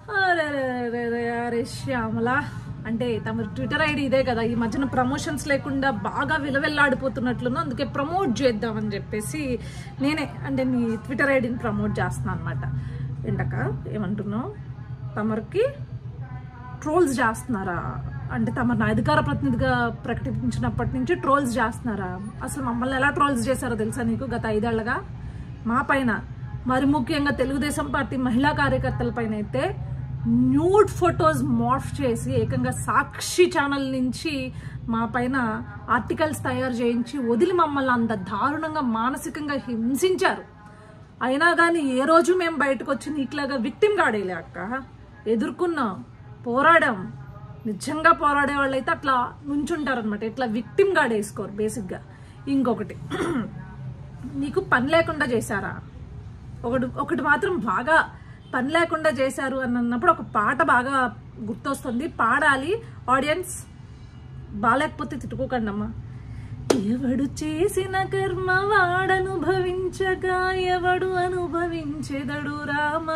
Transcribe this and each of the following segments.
అరే అరే అరే అరే అరే శ్యామల అంటే తమ ట్విట్టర్ ఐడి ఇదే కదా ఈ మధ్యన ప్రమోషన్స్ లేకుండా బాగా విలవెల్లాడిపోతున్నట్లున్నా అందుకే ప్రమోట్ చేద్దామని చెప్పేసి నేనే అంటే నీ ట్విట్టర్ ఐడిని ప్రమోట్ చేస్తున్నాను అనమాట ఏంటక్క ఏమంటున్నావు తమరికి ట్రోల్స్ చేస్తున్నారా అంటే తమ అధికార ప్రతినిధిగా ప్రకటించినప్పటి నుంచి ట్రోల్స్ చేస్తున్నారా అసలు మమ్మల్ని ఎలా ట్రోల్స్ చేశారో తెలుసా నీకు గత ఐదేళ్లగా మా పైన మరి ముఖ్యంగా తెలుగుదేశం పార్టీ మహిళా కార్యకర్తల పైన అయితే న్యూడ్ ఫొటోస్ మార్ఫ్ చేసి ఏకంగా సాక్షి ఛానల్ నుంచి మా పైన ఆర్టికల్స్ తయారు చేయించి వదిలి మమ్మల్ని అంత దారుణంగా మానసికంగా హింసించారు అయినా కానీ ఏ రోజు మేము బయటకు వచ్చి నీకులాగా విక్టిమ్ గాడేలే అక్క ఎదుర్కొన్నాం పోరాడాం నిజంగా పోరాడే వాళ్ళు అయితే అట్లా నుంచుంటారనమాట ఇట్లా విక్టిమ్ గాడ్ వేసుకోరు బేసిక్గా ఇంకొకటి నీకు పని లేకుండా చేశారా ఒకటి ఒకటి మాత్రం బాగా పని లేకుండా చేశారు అని అన్నప్పుడు ఒక పాట బాగా గుర్తొస్తుంది పాడాలి ఆడియన్స్ బాగాలేకపోతే తిట్టుకోకండి అమ్మా ఎవడు చేసిన కర్మ వాడనుభవించగా ఎవడు అనుభవించెదడు రామా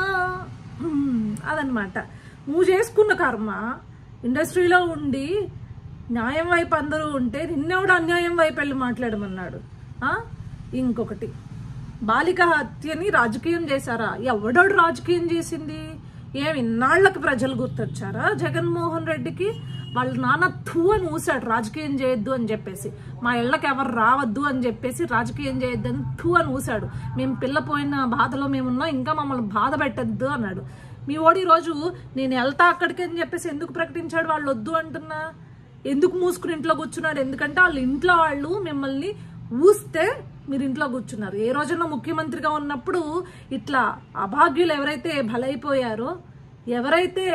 హ్మ్, అదనమాట నువ్వు చేసుకున్న కర్మ ఇండస్ట్రీలో ఉండి న్యాయం వైపు అందరూ ఉంటే నిన్నెవడు అన్యాయం వైపు వెళ్ళి మాట్లాడమన్నాడు ఆ? ఇంకొకటి బాలిక హత్యని రాజకీయం చేశారా ఎవడోడు రాజకీయం చేసింది ఏమి ఇన్నాళ్లకు ప్రజలు గుర్తొచ్చారా జగన్మోహన్ రెడ్డికి వాళ్ళ నాన్న థూ అని ఊసాడు రాజకీయం చేయొద్దు అని చెప్పేసి మా ఇళ్ళకి ఎవరు రావద్దు అని చెప్పేసి రాజకీయం చేయొద్దు అని థూ అని ఊసాడు మేము పిల్ల పోయిన బాధలో మేమున్నాం ఇంకా మమ్మల్ని బాధ పెట్టద్దు అన్నాడు మీ ఓడి రోజు నేను వెళ్తా అక్కడికి అని చెప్పేసి ఎందుకు ప్రకటించాడు వాళ్ళు వద్దు అంటున్నా ఎందుకు మూసుకుని ఇంట్లో కూర్చున్నాడు ఎందుకంటే వాళ్ళ ఇంట్లో వాళ్ళు మిమ్మల్ని ఊస్తే మీరు ఇంట్లో కూర్చున్నారు ఏ రోజున ముఖ్యమంత్రిగా ఉన్నప్పుడు ఇట్లా అభాగ్యులు ఎవరైతే బలైపోయారో ఎవరైతే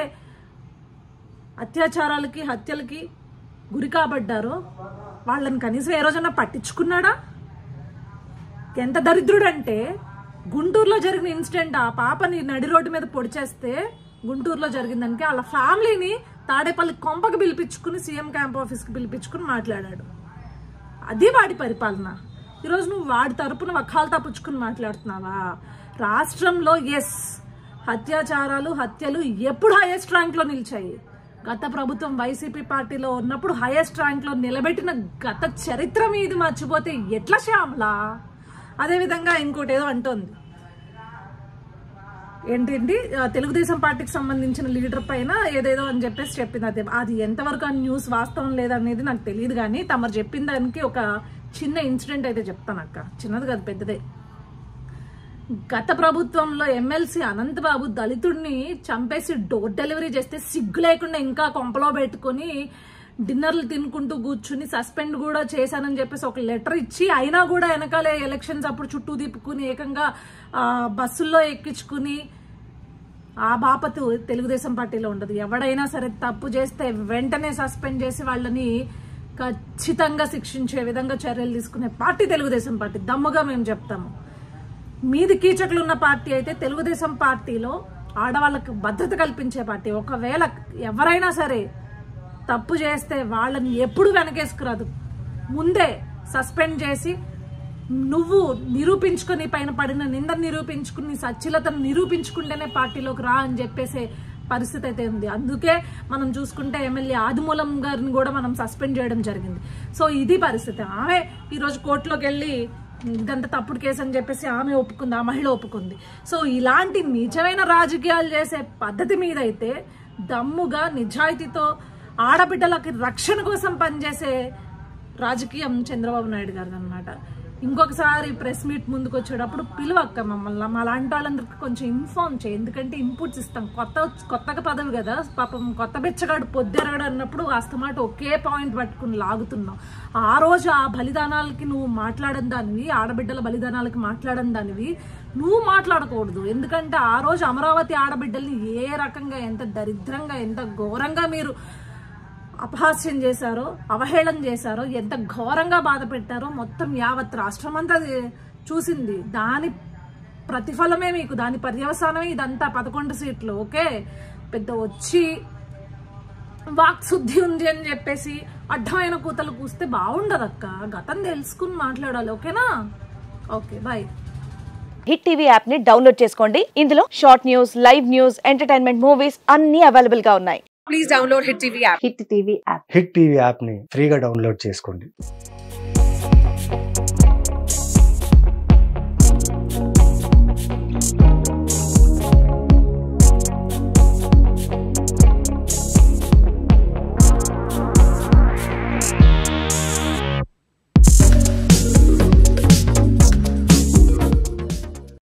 అత్యాచారాలకి హత్యలకి గురి కాబడ్డారో వాళ్ళని కనీసం ఏ రోజన్నా పట్టించుకున్నాడా ఎంత దరిద్రుడంటే గుంటూరులో జరిగిన ఇన్సిడెంట్ ఆ పాపని నడి రోడ్డు మీద పొడిచేస్తే గుంటూరులో జరిగిందానికి వాళ్ళ ఫ్యామిలీని తాడేపల్లి కొంపకి పిలిపించుకుని సీఎం క్యాంప్ ఆఫీస్కి పిలిపించుకుని మాట్లాడాడు అది వాడి పరిపాలన ఈరోజు నువ్వు వాడి తరపున వకాలు తప్పుచుకుని మాట్లాడుతున్నావా రాష్ట్రంలో ఎస్ అత్యాచారాలు హత్యలు ఎప్పుడు హైయెస్ట్ ర్యాంక్లో నిలిచాయి గత ప్రభుత్వం వైసీపీ పార్టీలో ఉన్నప్పుడు హైయెస్ట్ ర్యాంక్లో నిలబెట్టిన గత చరిత్ర మీది మర్చిపోతే ఎట్లా శ్యామలా అదేవిధంగా ఇంకోటి ఏదో అంటోంది ఏంటండి ఆ, తెలుగుదేశం పార్టీకి సంబంధించిన లీడర్ పైన ఏదేదో అని చెప్పేసి చెప్పింది అదే అది ఎంతవరకు ఆ న్యూస్ వాస్తవం లేదనేది నాకు తెలియదు కానీ తమరు చెప్పిన దానికి ఒక చిన్న ఇన్సిడెంట్ అయితే చెప్తాను అక్క చిన్నది కాదు పెద్దదే గత ప్రభుత్వంలో ఎమ్మెల్సీ అనంతబాబు దళితుడిని చంపేసి డోర్ డెలివరీ చేస్తే సిగ్గు లేకుండా ఇంకా కొంపలో పెట్టుకొని డిన్నర్లు తినుకుంటూ కూర్చుని సస్పెండ్ కూడా చేశానని చెప్పేసి ఒక లెటర్ ఇచ్చి అయినా కూడా వెనకాలే ఎలక్షన్స్ అప్పుడు చుట్టూ తిప్పుకుని ఏకంగా ఆ, బస్సుల్లో ఎక్కించుకుని ఆ బాపతు తెలుగుదేశం పార్టీలో ఉండదు ఎవడైనా సరే తప్పు చేస్తే వెంటనే సస్పెండ్ చేసి వాళ్ళని ఖచ్చితంగా శిక్షించే విధంగా చర్యలు తీసుకునే పార్టీ తెలుగుదేశం పార్టీ దమ్ముగా మేము చెప్తాము మీది కీచకులు ఉన్న పార్టీ అయితే తెలుగుదేశం పార్టీలో ఆడవాళ్ళకు భద్రత కల్పించే పార్టీ ఒకవేళ ఎవరైనా సరే తప్పు చేస్తే వాళ్ళని ఎప్పుడు వెనకేసుకురాదు ముందే సస్పెండ్ చేసి నువ్వు నిరూపించుకొని పైన పడిన నింద నిరూపించుకుని సచ్చిలతను నిరూపించుకుంటేనే పార్టీలోకి రా అని చెప్పేసే పరిస్థితి అయితే ఉంది అందుకే మనం చూసుకుంటే ఎమ్మెల్యే ఆదిమూలం గారిని కూడా మనం సస్పెండ్ చేయడం జరిగింది సో ఇది పరిస్థితి ఆమె ఈరోజు కోర్టులోకి వెళ్ళి ఇదంతా తప్పుడు కేసు అని చెప్పేసి ఆమె ఒప్పుకుంది ఆ మహిళ ఒప్పుకుంది సో ఇలాంటి నిజమైన రాజకీయాలు చేసే పద్ధతి మీద అయితే దమ్ముగా నిజాయితీతో ఆడబిడ్డలకి రక్షణ కోసం పనిచేసే రాజకీయం చంద్రబాబు నాయుడు గారు అనమాట ఇంకొకసారి ప్రెస్ మీట్ ముందుకు వచ్చేటప్పుడు పిలువక్క మమ్మల్ని మా లాంటి వాళ్ళందరికీ కొంచెం ఇన్ఫార్మ్ చేయి ఎందుకంటే ఇన్పుట్స్ ఇస్తాం కొత్త కొత్తగా పదవి కదా పాపం కొత్త బెచ్చగాడు పొద్దెరగడు అన్నప్పుడు అస్తమాట ఒకే పాయింట్ పట్టుకుని లాగుతున్నాం ఆ రోజు ఆ బలిదానాలకి నువ్వు మాట్లాడని దానివి ఆడబిడ్డల బలిదానాలకి మాట్లాడని దానివి నువ్వు మాట్లాడకూడదు ఎందుకంటే ఆ రోజు అమరావతి ఆడబిడ్డల్ని ఏ రకంగా ఎంత దరిద్రంగా ఎంత ఘోరంగా మీరు అపహాస్యం చేశారో అవహేళన చేశారో ఎంత ఘోరంగా బాధ పెట్టారో మొత్తం యావత్ రాష్ట్రం అంతా అది చూసింది దాని ప్రతిఫలమే మీకు దాని పర్యవసానమే ఇదంతా పదకొండు సీట్లు ఓకే పెద్ద వచ్చి వాక్ శుద్ధి ఉంది అని చెప్పేసి అడ్డమైన కూతలు కూస్తే బాగుండదు అక్క గతం తెలుసుకుని మాట్లాడాలి ఓకేనా okay bye Hit TV app ని డౌన్లోడ్ చేసుకోండి ఇందులో short news live news entertainment movies అన్ని అవైలబుల్ గా ఉన్నాయి please download Hit TV app. Hit TV app Hit TV యాప్ని ఫ్రీగా డౌన్లోడ్ చేసుకోండి